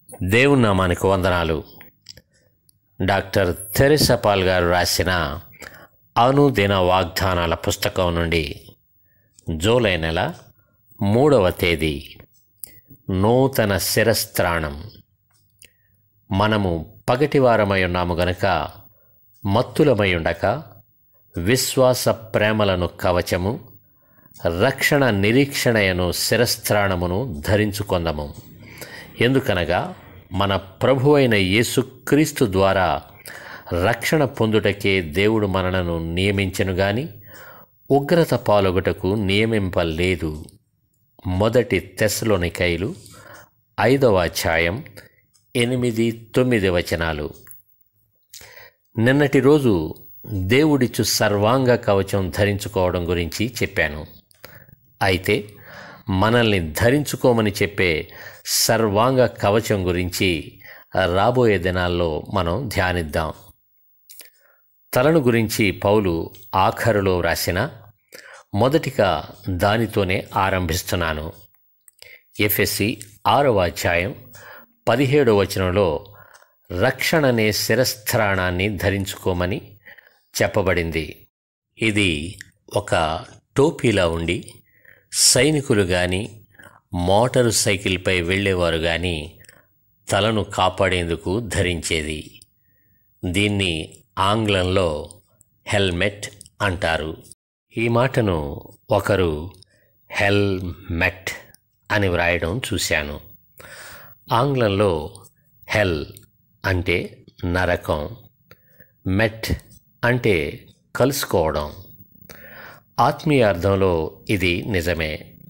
దేవుని నామానికి వందనాలు డాక్టర్ తెరెసా పాల్ గారు రాసిన అనుదిన వాగ్దానాల పుస్తకం నుండి జూలై నెల మూడవ తేదీ నూతన శిరస్త్రాణం మనము పగటివారమై ఉన్నాము గనుక మత్తులమై ఉండక విశ్వాస ప్రేమలను కవచము రక్షణ నిరీక్షణయను శిరస్త్రాణమును ధరించుకొందము ఎందుకనగా మన ప్రభువైన యేసుక్రీస్తు ద్వారా రక్షణ పొందుటకే దేవుడు మనలను నియమించెను గాని ఉగ్రత పాలొగటకు నియమింపలేదు మొదటి తెస్సలోనికైలు ఐదవ అధ్యాయం ఎనిమిది తొమ్మిది వచనాలు నిన్నటి రోజు దేవుడిచ్చు సర్వాంగ కవచం ధరించుకోవడం గురించి చెప్పాను అయితే మనల్ని ధరించుకోమని చెప్పే సర్వాంగ కవచం గురించి రాబోయే దినాల్లో మనం ధ్యానిద్దాం తలను గురించి పౌలు ఆఖరులో వ్రాసిన మొదటిగా దానితోనే ఆరంభిస్తున్నాను ఎఫ్ఎస్సి ఆరవ అధ్యాయం పదిహేడవ వచనంలో రక్షణనే శిరస్థానాన్ని ధరించుకోమని చెప్పబడింది ఇది ఒక టోపీలా ఉండి సైనికులు కానీ మోటారు సైకిల్పై వెళ్ళేవారు కానీ తలను కాపాడేందుకు ధరించేది దీన్ని ఆంగ్లంలో హెల్మెట్ అంటారు ఈ మాటను ఒకరు హెల్మెట్ అని వ్రాయడం చూశాను ఆంగ్లంలో హెల్ అంటే నరకం మెట్ అంటే కలుసుకోవడం ఆత్మీయ అర్థంలో ఇది నిజమే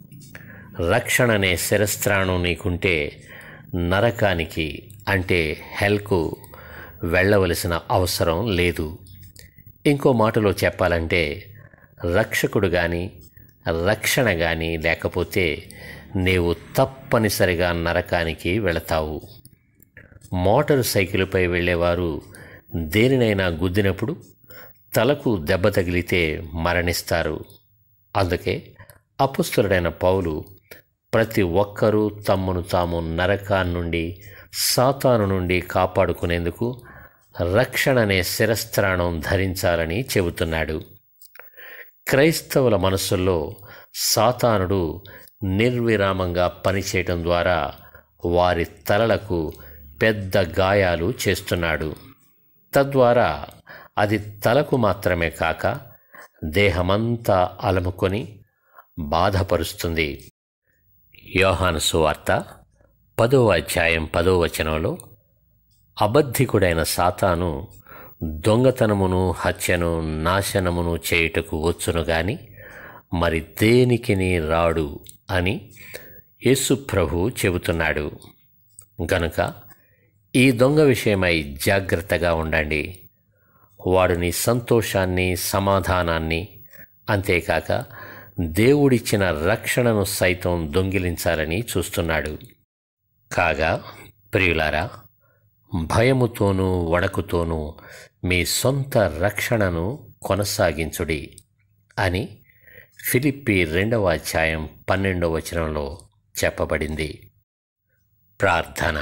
రక్షణనే శిరస్త్రాణం నీకుంటే నరకానికి అంటే హెల్కు వెళ్ళవలసిన అవసరం లేదు ఇంకో మాటలో చెప్పాలంటే రక్షకుడు కానీ రక్షణ కానీ లేకపోతే నీవు తప్పనిసరిగా నరకానికి వెళతావు మోటారు సైకిల్పై వెళ్ళేవారు దేనినైనా గుద్దినప్పుడు తలకు దెబ్బ తగిలితే మరణిస్తారు అందుకే అపుస్తుడైన పౌలు ప్రతి ఒక్కరూ తమ్మును తాము నరకాన్ని నుండి సాతాను నుండి కాపాడుకునేందుకు రక్షణనే శిరస్త్రాణం ధరించాలని చెబుతున్నాడు క్రైస్తవుల మనస్సుల్లో సాతానుడు నిర్విరామంగా పనిచేయటం ద్వారా వారి తలలకు పెద్ద గాయాలు చేస్తున్నాడు తద్వారా అది తలకు మాత్రమే కాక దేహమంతా అలముకొని బాధపరుస్తుంది యోహాను సువార్త పదో అధ్యాయం పదో వచనంలో అబద్ధికుడైన సాతాను దొంగతనమును హత్యను నాశనమును చేయుటకు వచ్చును గాని మరి దేనికిని రాడు అని యేసు ప్రభు చెబుతున్నాడు గనుక ఈ దొంగ విషయమై జాగ్రత్తగా ఉండండి వాడు నీ సంతోషాన్ని సమాధానాన్ని అంతేకాక దేవుడిచ్చిన రక్షణను సైతం దొంగిలించాలని చూస్తున్నాడు కాగా ప్రియులారా భయముతోనూ వణకుతోనూ మీ సొంత రక్షణను కొనసాగించుడి అని ఫిలిప్పి రెండవ అధ్యాయం పన్నెండవ వచనంలో చెప్పబడింది ప్రార్థన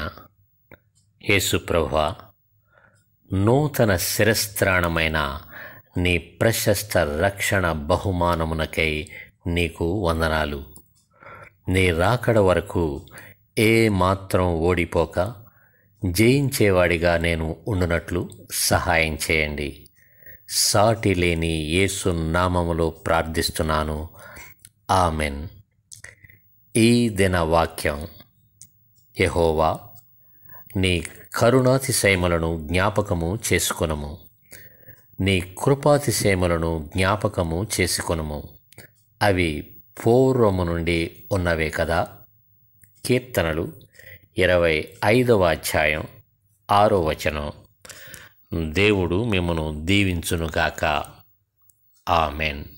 యేసుప్రభ నూతన శిరస్త్రాణమైన నీ ప్రశస్త రక్షణ బహుమానమునకై నీకు వందనాలు నీ రాకడ వరకు ఏ మాత్రం ఓడిపోక జయించేవాడిగా నేను ఉండునట్లు సహాయం చేయండి సాటి లేని యేసు నామములో ప్రార్థిస్తున్నాను ఆమెన్ ఈ దిన వాక్యం యహోవా నీ కరుణాతిశయములను జ్ఞాపకము చేసుకొనము నీ కృపాతిశయములను జ్ఞాపకము చేసుకొనము అవి పూర్వము నుండి ఉన్నవే కదా కీర్తనలు ఇరవై ఐదవ అధ్యాయం ఆరో వచనం దేవుడు మిమ్మను దీవించునుగాక ఆమెన్